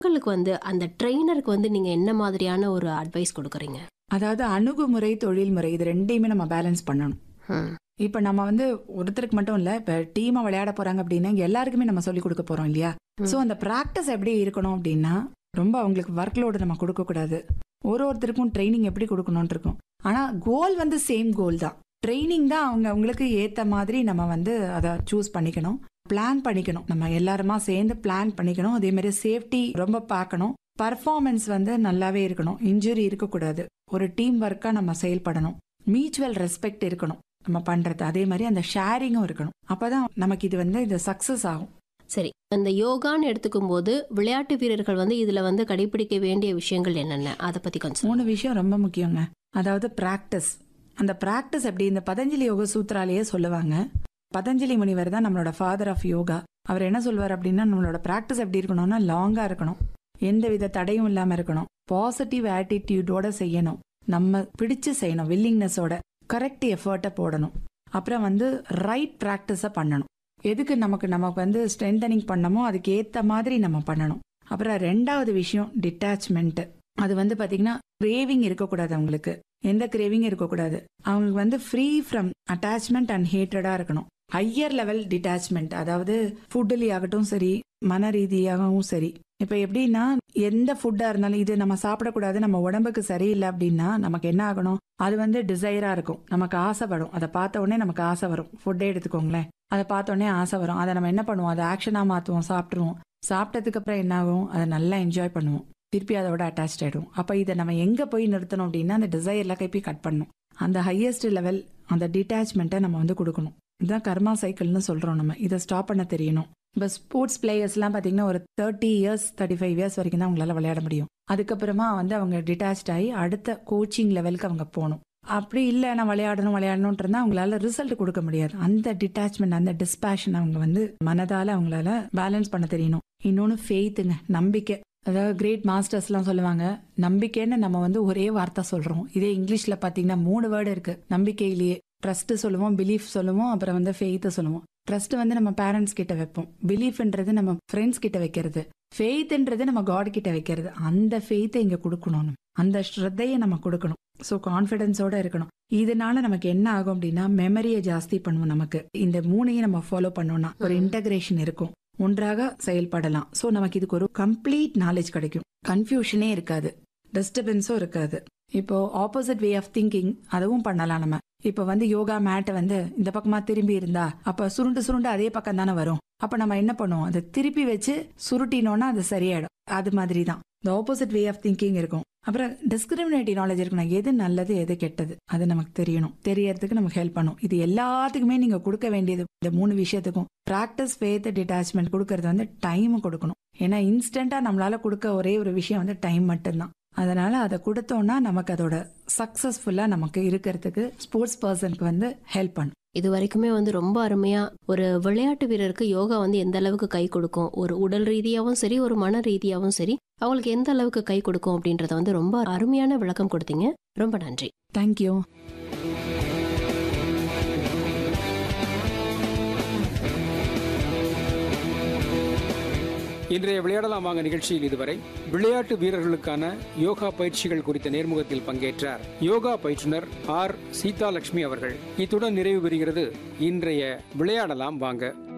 மக்களுக்கு வந்து அந்த ட்ரெயினருக்கு வந்து நீங்க என்ன மாதிரியான ஒரு அட்வைஸ் கொடுக்குறீங்க அதாவது அணுகுமுறை தொழில்முறை இது ரெண்டையுமே நம்ம பேலன்ஸ் பண்ணணும் ம், இப்போ நம்ம வந்து ஒருத்தருக்கு மட்டும் இல்லை இப்போ டீமாக விளையாட போறாங்க அப்படின்னா எல்லாருக்குமே நம்ம சொல்லி கொடுக்க போறோம் இல்லையா ம். ஸோ அந்த ப்ராக்டிஸ் எப்படி இருக்கணும் அப்படின்னா ரொம்ப அவங்களுக்கு ஒர்க் லோடு நம்ம கொடுக்கக்கூடாது ஒரு ஒருத்தருக்கும் ட்ரைனிங் எப்படி கொடுக்கணும்னு இருக்கும் ஆனால் கோல் வந்து சேம் கோல் தான் ட்ரைனிங் தான் அவங்க அவங்களுக்கு ஏற்ற மாதிரி நம்ம வந்து அதை சூஸ் பண்ணிக்கணும் பிளான் பண்ணிக்கணும் நம்ம எல்லாருமா சேர்ந்து பிளான் பண்ணிக்கணும் அதே மாதிரி சேஃப்டி ரொம்ப பார்க்கணும் பர்ஃபார்மன்ஸ் வந்து நல்லாவே இருக்கணும் இன்ஜுரி இருக்கக்கூடாது ஒரு டீம் ஒர்க்காக நம்ம செயல்படணும் மியூச்சுவல் ரெஸ்பெக்ட் இருக்கணும் நம்ம பண்றது அதே மாதிரி அந்த ஷேரிங்கும் இருக்கணும் அப்பதான் நமக்கு இது வந்து இது சக்சஸ் ஆகும் சரி அந்த யோகான்னு எடுத்துக்கும் போது விளையாட்டு வீரர்கள் வந்து இதுல வந்து கடைபிடிக்க வேண்டிய விஷயங்கள் என்னென்ன அதை பத்தி கொஞ்சம் மூணு விஷயம் ரொம்ப முக்கியங்க அதாவது பிராக்டிஸ் அந்த பிராக்டிஸ் எப்படி இந்த பதஞ்சலி யோக சூத்ராலேயே சொல்லுவாங்க பதஞ்சலி முனிவர் தான் நம்மளோட ஃபாதர் ஆஃப் யோகா அவர் என்ன சொல்வார் அப்படின்னா நம்மளோட பிராக்டிஸ் எப்படி இருக்கணும்னா லாங்கா இருக்கணும் எந்த வித தடையும் இல்லாம இருக்கணும் பாசிட்டிவ் ஆட்டிடியூடோட செய்யணும் நம்ம பிடிச்சு செய்யணும் வில்லிங்னஸோட கரெக்ட் எஃபர்ட்டை போடணும் அப்புறம் வந்து ரைட் ப்ராக்டிஸை பண்ணணும் எதுக்கு நமக்கு நமக்கு வந்து ஸ்ட்ரென்தனிங் பண்ணமோ அதுக்கு ஏற்ற மாதிரி நம்ம பண்ணணும் அப்புறம் ரெண்டாவது விஷயம் டிட்டாச்மெண்ட் அது வந்து பாத்தீங்கன்னா கிரேவிங் இருக்கக்கூடாது அவங்களுக்கு எந்த கிரேவிங் இருக்கக்கூடாது அவங்களுக்கு வந்து ஃப்ரீ ஃப்ரம் அட்டாச்மெண்ட் அண்ட் ஹேட்டடா இருக்கணும் ஹையர் லெவல் டிட்டாச்மெண்ட் அதாவது ஃபுட்டுலி ஆகட்டும் சரி மன ரீதியாகவும் சரி இப்போ எப்படின்னா எந்த ஃபுட்டா இருந்தாலும் இது நம்ம சாப்பிடக்கூடாது நம்ம உடம்புக்கு சரியில்லை அப்படின்னா நமக்கு என்ன ஆகணும் அது வந்து டிசைரா இருக்கும் நமக்கு ஆசைப்படும் அதை பார்த்த உடனே நமக்கு ஆசை வரும் ஃபுட்டே எடுத்துக்கோங்களேன் அதை பார்த்த உடனே ஆசை வரும் அதை நம்ம என்ன பண்ணுவோம் அதை ஆக்ஷனா மாத்துவோம் சாப்பிட்ருவோம் சாப்பிட்டதுக்கு அப்புறம் என்ன ஆகும் அதை நல்லா என்ஜாய் பண்ணுவோம் திருப்பி அதோட அட்டாச் ஆயிடும் அப்போ இதை நம்ம எங்க போய் நிறுத்தணும் அப்படின்னா அந்த டிசைர்ல போய் கட் பண்ணணும் அந்த ஹையஸ்ட் லெவல் அந்த டிட்டாச்மெண்ட்டை நம்ம வந்து கொடுக்கணும் இதுதான் கர்மா சைக்கிள்னு சொல்றோம் நம்ம இதை ஸ்டாப் பண்ண தெரியணும் இப்போ ஸ்போர்ட்ஸ் பிளேயர்ஸ்லாம் பார்த்தீங்கன்னா ஒரு thirty years thirty five years வரைக்கும் தான் அவங்களால விளையாட முடியும் அதுக்கப்புறமா வந்து அவங்க டிட்டாச் ஆகி அடுத்த கோச்சிங் லெவலுக்கு அவங்க போகணும் அப்படி இல்லை நான் விளையாடணும் விளையாடணும்னு இருந்தால் அவங்களால ரிசல்ட் கொடுக்க முடியாது அந்த டிட்டாச்மெண்ட் அந்த டிஸ்பேஷன் அவங்க வந்து மனதால அவங்களால பேலன்ஸ் பண்ண தெரியணும் இன்னொன்று ஃபெய்த்துங்க நம்பிக்கை அதாவது கிரேட் மாஸ்டர்ஸ்லாம் சொல்லுவாங்க நம்பிக்கைன்னு நம்ம வந்து ஒரே வார்த்தை சொல்றோம் இதே இங்கிலீஷ்ல பாத்தீங்கன்னா மூணு வேர்டு இருக்கு நம்பிக்கையிலேயே ட்ரஸ்ட் சொல்லுவோம் பிலீஃப் சொல்லுவோம் அப்புறம் வந்து ஃபெய்த் சொல்லுவோம் ட்ரஸ்ட் வந்து நம்ம பேரண்ட்ஸ் கிட்ட வைப்போம் பிலீஃப்ன்றது நம்ம ஃப்ரெண்ட்ஸ் கிட்ட வைக்கிறது ஃபெய்த்ன்றது நம்ம காட் கிட்ட வைக்கிறது அந்த ஃபெய்த்தை இங்க கொடுக்கணும் நம்ம. அந்த ஸ்ரத்தையை நம்ம கொடுக்கணும் ஸோ கான்ஃபிடென்ஸோட இருக்கணும் இதனால நமக்கு என்ன ஆகும் அப்படின்னா மெமரியை ஜாஸ்தி பண்ணுவோம் நமக்கு இந்த மூணையும் நம்ம ஃபாலோ பண்ணோம்னா ஒரு இன்டகிரேஷன் இருக்கும் ஒன்றாக செயல்படலாம் ஸோ நமக்கு இதுக்கு ஒரு கம்ப்ளீட் நாலேஜ் கிடைக்கும் கன்ஃபியூஷனே இருக்காது டிஸ்டர்பன்ஸும் இருக்காது இப்போ ஆப்போசிட் வே ஆஃப் திங்கிங் அதுவும் பண்ணலாம் நம்ம இப்போ வந்து யோகா மேட்டை வந்து இந்த பக்கமா திரும்பி இருந்தா அப்ப சுருண்டு சுருண்டு அதே பக்கம் தானே வரும் அப்ப நம்ம என்ன பண்ணுவோம் அதை திருப்பி வச்சு சுருட்டினோம்னா அது சரியாயிடும் அது மாதிரி தான் இந்த ஆப்போசிட் வே ஆஃப் திங்கிங் இருக்கும் அப்புறம் டிஸ்கிரிமினேட்டிவ் நாலேஜ் இருக்கணும் எது நல்லது எது கெட்டது அது நமக்கு தெரியணும் தெரியறதுக்கு நமக்கு ஹெல்ப் பண்ணும் இது எல்லாத்துக்குமே நீங்க கொடுக்க வேண்டியது இந்த மூணு விஷயத்துக்கும் ப்ராக்டிஸ் ஃபேத் டிட்டாச்மெண்ட் கொடுக்கறது வந்து டைம் கொடுக்கணும் ஏன்னா இன்ஸ்டன்டா நம்மளால கொடுக்க ஒரே ஒரு விஷயம் வந்து டைம் மட்டும்தான் அதனால அதை கொடுத்தோம்னா நமக்கு அதோட சக்சஸ்ஃபுல்லா நமக்கு இருக்கிறதுக்கு ஸ்போர்ட்ஸ் பர்சனுக்கு வந்து ஹெல்ப் பண்ணும் இது வரைக்குமே வந்து ரொம்ப அருமையா ஒரு விளையாட்டு வீரருக்கு யோகா வந்து எந்த அளவுக்கு கை கொடுக்கும் ஒரு உடல் ரீதியாவும் சரி ஒரு மன ரீதியாவும் சரி அவங்களுக்கு எந்த அளவுக்கு கை கொடுக்கும் அப்படின்றத வந்து ரொம்ப அருமையான விளக்கம் கொடுத்தீங்க ரொம்ப நன்றி தேங்க்யூ இன்றைய விளையாடலாம் வாங்க நிகழ்ச்சியில் இதுவரை விளையாட்டு வீரர்களுக்கான யோகா பயிற்சிகள் குறித்த நேர்முகத்தில் பங்கேற்றார் யோகா பயிற்றுனர் ஆர் சீதாலட்சுமி அவர்கள் இத்துடன் நிறைவு பெறுகிறது இன்றைய விளையாடலாம் வாங்க